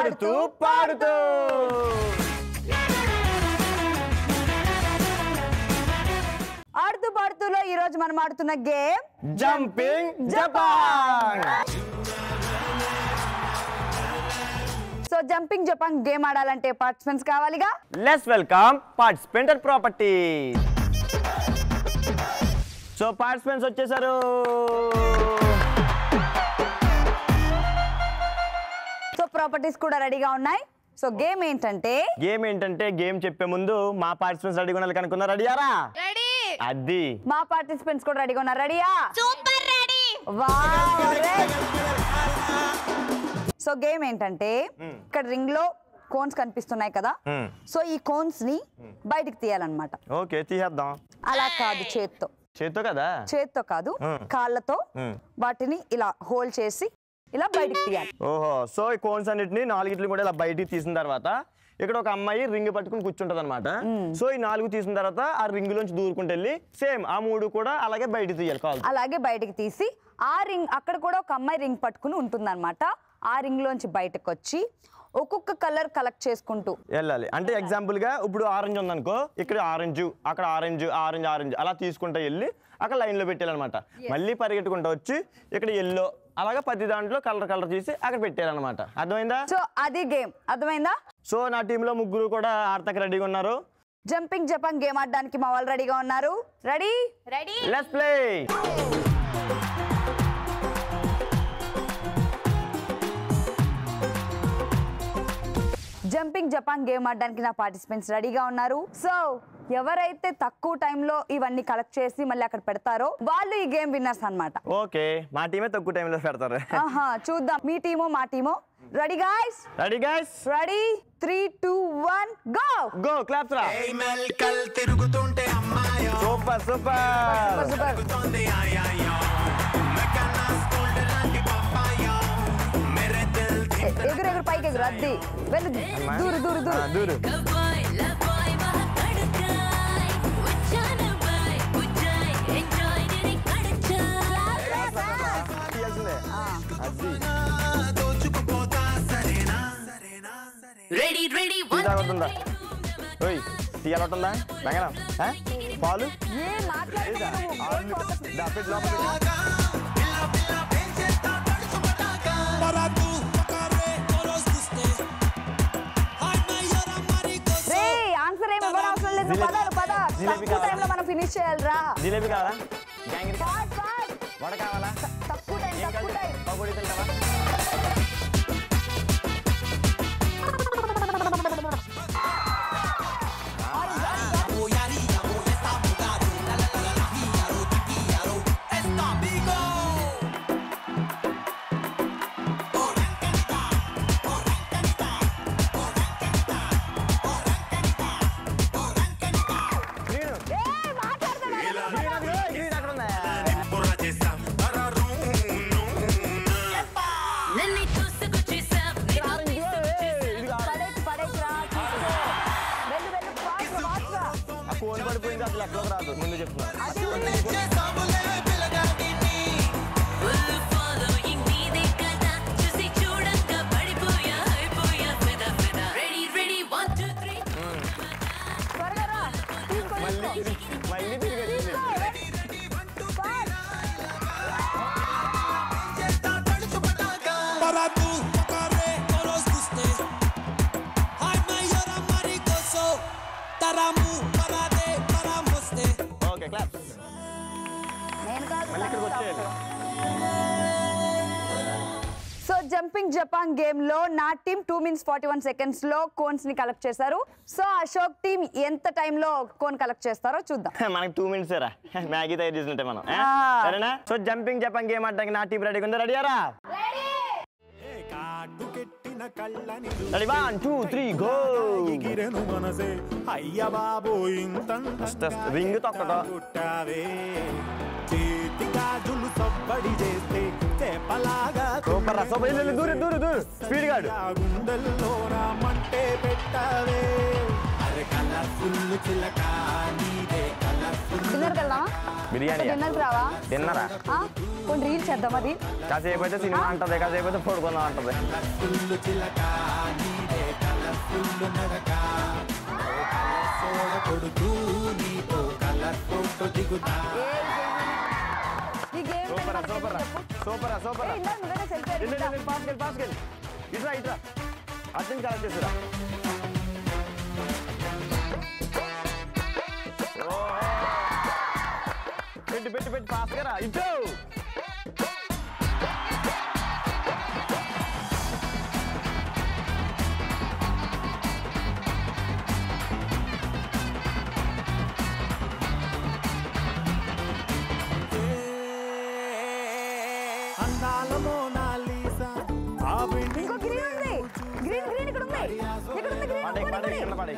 ఆడుతూ పాడుతూ ఆడుతూ పాడుతూలో ఈ రోజు మనం ఆడుతున్న game jumping Japan so jumping జపాంగ్ గేమ్ ఆడాలంటే పార్టిసిపెంట్స్ కావాలిగా let's welcome participant property so participants వచ్చేసారు సో ప్రాపర్టీస్ కూడా రెడీగా ఉన్నాయి సో గేమ్ ఏంటంటే గేమ్ ఏంటంటే గేమ్ చెప్పే ముందు మా పార్టిసిపెంట్స్ రెడీగా ఉండాలి కనుక్కున్నా రెడీయారా రెడీ అది మా పార్టిసిపెంట్స్ కూడా రెడీగా ఉన్నారు రెడీయా సూపర్ రెడీ సో గేమ్ ఏంటంటే ఇక్కడ రింగ్ లో కోన్స్ కనిపిస్తున్నాయి కదా Hmm. సో ఈ కోన్స్ ని బయటికి తీయాలన్నమాట ఓకే తీసేద్దాం అలా కాదు చేత్తో చేత్తో కదా చేత్తో కాదు Hmm. కాళ్ళతో Hmm. వాటిని ఇలా హోల్డ్ చేసి ఇలా బయటికి తీయాలి ఓహో సో ఈ కోన్స్ అన్నిటిని నాలుగిట్లు కూడా ఇలా బయటికి తీసిన తర్వాత ఇక్కడ ఒక అమ్మాయి రింగ్ పట్టుకుని కూర్చుంటది అనమాట సో ఈ నాలుగు తీసిన తర్వాత ఆ రింగ్ లోంచి దూరుకుంటూ వెళ్ళి సేమ్ ఆ మూడు కూడా అలాగే బయటికి తీయాలి కాల్ అలాగే బయటికి తీసి ఆ రింగ్ అక్కడ కూడా ఒక అమ్మాయి రింగ్ పట్టుకుని ఉంటుందన్నమాట ఆ రింగ్ లోంచి బయటకు వచ్చి ఒక్కొక్క కలర్ కలెక్ట్ చేసుకుంటూ వెళ్ళాలి అంటే ఎగ్జాంపుల్ గా ఇప్పుడు ఆరెంజ్ ఉందనుకో ఇక్కడ ఆరెంజ్ అక్కడ ఆరెంజ్ ఆరెంజ్ ఆరెంజ్ అలా తీసుకుంటూ వెళ్ళి అక్కడ లైన్ లో పెట్టాలన్నమాట మళ్ళీ పరిగెట్టుకుంటూ వచ్చి ఇక్కడ ఎల్లో అలాగా ప్రతి దాంట్లో కలర్ కలర్ తీసి అక్కడ పెట్టారనమాట అర్థమైందా సో అది గేమ్ అర్థమైందా సో నా టీంలో ముగ్గురు కూడా ఆడతాకి రెడీగా ఉన్నారు జంపింగ్ జపాంగ్ గేమ్ ఆడడానికి మా వాళ్ళు రెడీగా ఉన్నారు ready ready let's play jumping జపాంగ్ గేమ్ ఆడడానికి నా పార్టిసిపెంట్స్ రెడీగా ఉన్నారు సో ఎవరైతే తక్కువ టైంలో ఇవన్నీ కలెక్ట్ చేసి మళ్ళీ అక్కడ పెడతారో వాళ్ళు ఈ గేమ్ విన్నర్స్ అన్నమాట ఓకే మా టీమే తక్కువ టైంలో పెడతారు ఆహా చూద్దాం మీ టీమో మా టీమో ready guys ready guys ready three two one go go claps రా మెల్కల్ తిరుగుతుంటే అమ్మాయో సూపర్ సూపర్ సూపర్ తిరుగుతోంది ఆయాయో మెకనాస్ గోల్డ్ లాంటి పప్పాయో మేరే దిల్ ఎగురు ఎగురు పైకి ఎగురు అద్ది వెళ్ళు దూరు దూరు దూరు దూరు బాయ్ లవ్ బాయ్ మహా కడకాయ్ వచ్చాన బాయ్ ఉజ్జాయ్ ఎంజాయ్ ని కడచాయ్ తీయాల్సిందే అది దోచుకుపోతా సరేనా సరేనా సరే రెడీ రెడీ టీ తాగుతుందా ఓయ్ టీ ఎలా ఉంటుందా రంగనా ఆ? పాలు ఏ మాట్లాడుతున్నావు ఆలు. దా, పెట్టు, లోపల పెట్టు. రే ఆన్సర్ ఏమి ఇవ్వడం అవసరం లేదు జిలేబీ. పదాలు పద జిలేబీ తక్కువ కావాలా? టైంలో మనం ఫినిష్ చేయాలిరా జిలేబీ కావాలా జాంగిరి ఫాస్ట్ ఫాస్ట్ వడ కావాలా తక్కువ టైం ఏం తక్కువ కావాలి టైం పకోడీ తింటావా గ్రీన్ ఏ మాట్లాడతాడు గ్రీన్ అది, ఓయ్, గ్రీన్ అక్కడ ఉందా బుర్ర చేస్తాం అరరు నన్ను చూసుకొచ్చేసా నీ ఆరెంజ్, ఓయ్, ఇది కావాలి. పడేసి పడేసి రా తీసుకో. వెళ్ళు వెళ్ళు ఫాస్ట్ ఫాస్ట్ రా ఆ కోన్ పడిపోయింది అసలు ఎక్కడికి రాదు ముందు చెప్తున్నా అది ఉంది. ఫుల్ ఫాలోయింగ్ నీదే కదా చూసి చూడంగా పడిపోయా అయిపోయా ఫెదా ఫెదా రెడీ రెడీ 1 2 3 త్వరగా రా తీసుకో మళ్ళీ తీసుకో. తిరిగి- మళ్ళీ తిరిగి వచ్చింది fast. para tú tocaré todos gustes. Ay, mayor amaricoso, taramu, para de, para moste. Okay clap నేను కాదు మళ్ళీ ఇక్కడికి వచ్చేయాలి సో జంపింగ్ జపాన్ గేమ్ లో నా team two minutes forty one seconds లో కోన్స్ ని కలెక్ట్ చేశారు సో అశోక్ టీం ఎంత టైంలో కోన్ కలెక్ట్ చేస్తారో చూద్దాం మనకి టూ మినిట్స్ రా మ్యాగీ తయారు చేసినట్టే మనం ఆ? ఆ. సరేనా సో జంపింగ్ జంపింగ్ గేమ్ ఆడడానికి నా టీం రెడీగా ఉందా రెడీయారా కాటుకెట్టిన కళ్ళని ready one two three go ఎగిరెను మనసే అయ్య బాబు ఫస్ట్ రింగ్ తొక్కటం పుట్టావే చేతి గాజులు సబ్బడి చేస్తే చేపలాగా సూపర్ రా సూపర్ వెళ్ళు, వెళ్ళు, దూరు దూరు దూరు స్పీడ్ గాడు ఆ గుండెల్లో రామంటే పెట్టావే అరే కలర్ఫుల్ చిలక నీదే కలర్ఫుల్ డిన్నర్కి వెళ్దామా బిర్యానీ డిన్నర్కి రావా తిన్నరా ఆ? కొన్ని రీల్స్ చేద్దామా రీల్ కాసేపు అయితే సినిమా అంటది కాసేపు అయితే పడుకుందాం అంటది చిలక దిగుతా ఈ గేమ్ సూపర్ రా సూపర్ రా సూపర్ రా సూపర్ రా ఇందాక నువ్వేనా సెల్ఫీ ఇల్లు ఇల్లు పాస్కెళ్ళి పాస్కెళ్ళి ఇట్రా ఇట్రా అర్జెంట్ కలెక్ట్ చేసిరా పెట్టి పెట్టి పెట్టి పాస్గా రా ఇటు అందాల మోనాలీసా ఆ బిల్డింగ్ ఇంకో గ్రీన్ ఉంది గ్రీన్ గ్రీన్ ఇక్కడ ఉంది ఇక్కడ ఉంది గ్రీన్ పడే పడే కింద పడే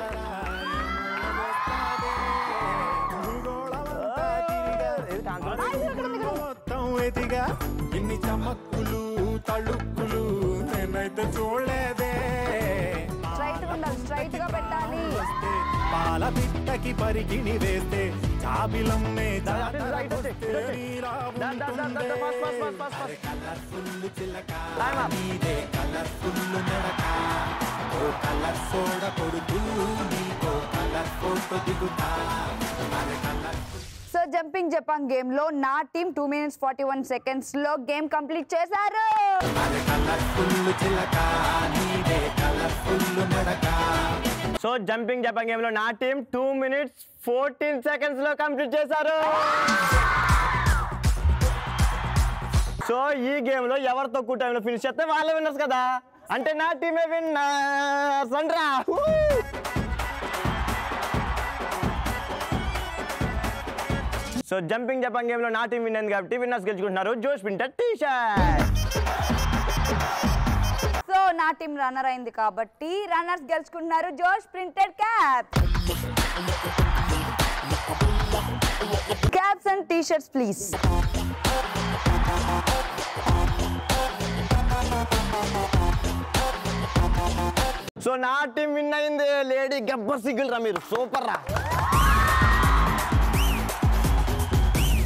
ఏది కాన్సర్ మొత్తం ఎదిగా ఇన్ని చమక్కులు తళుక్కులు నేనైతే చూడలేదే స్ట్రైట్ గా ఉండాలి స్ట్రైట్ గా పెట్టాలి వస్తే పాల పిట్టకి పరికిణి వేస్తే చాబిలమ్మే దా, దా, దా, ఇటు వచ్చి, ఇటు వచ్చి. దా, దా, దా, దా, దా, fast, fast, fast, fast, fast. Colourful చిలక Time up. నీదే కలర్ఫుల్ నడక ఓ కలర్ సోడ కొడుతూ నీకో కలర్ ఫోటో దిగుతా అరే colour so jumping Japan game లో నా team two minutes forty one seconds లో గేమ్ కంప్లీట్ చేశారు అరే కలర్ఫుల్ చిలక నీదే కలర్ఫుల్ నడక సో జంపింగ్ జపాన్ గేమ్ లో నా team two minutes fourteen seconds లో కంప్లీట్ చేశారు సో ఈ గేమ్ లో ఎవరు తక్కువ టైంలో ఫినిష్ చేస్తే వాళ్ళే విన్నర్స్ కదా అంటే నా టీమే విన్నర్స్ అండ్రా సో జంపింగ్ జపాన్ గేమ్ లో నా టీం విన్ అయింది కాబట్టి విన్నర్స్ గెలుచుకుంటున్నారు Josh winter T shirt so నా టీం రన్నర్ అయింది కాబట్టి రన్నర్స్ గెలుచుకుంటున్నారు Josh printed cap caps and T shirts please so నా టీం విన్ అయింది లేడీ గబ్బర్ సిగ్గులు రా మీరు సూపర్ రా